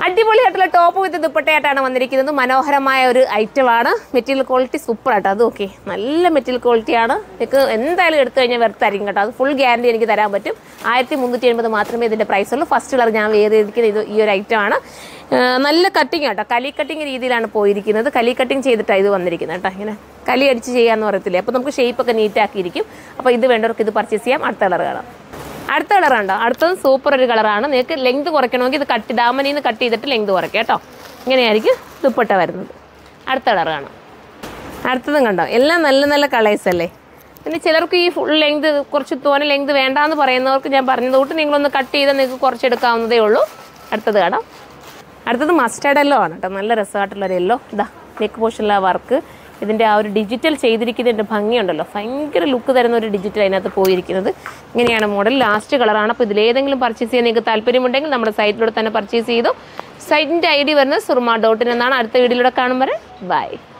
അടിപൊളിയായിട്ടുള്ള ടോപ്പ് വിത്ത് ദുപ്പട്ടയായിട്ടാണ് വന്നിരിക്കുന്നത് മനോഹരമായ ഒരു ഐറ്റമാണ് മെറ്റീരിയൽ ക്വാളിറ്റി സൂപ്പർ ആട്ടോ അത് ഓക്കെ നല്ല മെറ്റീരിയൽ ക്വാളിറ്റിയാണ് നിങ്ങൾക്ക് എന്തായാലും എടുത്തു കഴിഞ്ഞാൽ വെറുത്തായിരിക്കും കേട്ടോ അത് ഫുൾ ഗ്യാരണ്ടി എനിക്ക് തരാൻ പറ്റും ആയിരത്തി മുന്നൂറ്റി എൺപത് മാത്രമേ ഇതിൻ്റെ പ്രൈസ് ഉള്ളൂ ഫസ്റ്റ് കളർ ഞാൻ വേറെ ചെയ്തിരിക്കുന്നത് ഇത് ഈ ഒരു ഐറ്റമാണ് നല്ല കട്ടിങ് കേട്ടോ കലി കട്ടിങ് രീതിയിലാണ് പോയിരിക്കുന്നത് കലി കട്ടിങ് ചെയ്തിട്ടാണ് ഇത് വന്നിരിക്കുന്നത് കേട്ടോ ഇങ്ങനെ കലി അടിച്ച് ചെയ്യാന്ന് പറയത്തില്ലേ അപ്പോൾ നമുക്ക് ഷേപ്പ് ഒക്കെ നീറ്റ് ആക്കിയിരിക്കും അപ്പോൾ ഇത് വേണ്ടവർക്ക് ഇത് പർച്ചേസ് ചെയ്യാം അടുത്ത കളർ കാണാം അടുത്ത കളർ ഉണ്ടോ അടുത്തത് സൂപ്പർ ഒരു കളറാണ് നിങ്ങൾക്ക് ലെങ്ത് കുറയ്ക്കണമെങ്കിൽ ഇത് കട്ട് ഡാമനിൽ നിന്ന് കട്ട് ചെയ്തിട്ട് ലെങ്ത് കുറയ്ക്കാം കേട്ടോ ഇങ്ങനെയായിരിക്കും ദുപ്പട്ട വരുന്നത് അടുത്ത കളർ കാണാം അടുത്തതും കണ്ടോ എല്ലാം നല്ല നല്ല കളേഴ്സ് അല്ലേ പിന്നെ ചിലർക്ക് ഈ ഫുൾ ലെങ്ത് കുറച്ച് തോനെ ലെങ്ത് വേണ്ടാന്ന് പറയുന്നവർക്ക് ഞാൻ പറഞ്ഞത് തൊട്ട് നിങ്ങളൊന്ന് കട്ട് ചെയ്താൽ നിങ്ങൾക്ക് കുറച്ചെടുക്കാവുന്നതേ ഉള്ളൂ അടുത്തത് കാണാം അടുത്തത് മസ്റ്റേർഡ് യെല്ലോ ആണ് കേട്ടോ നല്ല രസമായിട്ടുള്ളൊരു യെല്ലോ ഇതാ നെക്ക് പോഷനിലെ വർക്ക് ഇതിൻ്റെ ആ ഒരു ഡിജിറ്റൽ ചെയ്തിരിക്കുന്നതിൻ്റെ ഭംഗിയുണ്ടല്ലോ ഭയങ്കര ലുക്ക് തരുന്ന ഒരു ഡിജിറ്റൽ അതിനകത്ത് പോയിരിക്കുന്നത് ഇങ്ങനെയാണ് മോഡൽ ലാസ്റ്റ് കളറാണ് അപ്പോൾ ഇതിലേതെങ്കിലും പർച്ചേസ് ചെയ്യാൻ നിങ്ങൾക്ക് താല്പര്യമുണ്ടെങ്കിൽ നമ്മുടെ സൈറ്റിലൂടെ തന്നെ പർച്ചേസ് ചെയ്തു സൈറ്റിൻ്റെ ഐ ഡി വരുന്നത് സുർമ ഡോട്ടിൻ എന്നാണ് അടുത്ത വീഡിയോയിലൂടെ കാണുമ്പോൾ ബൈ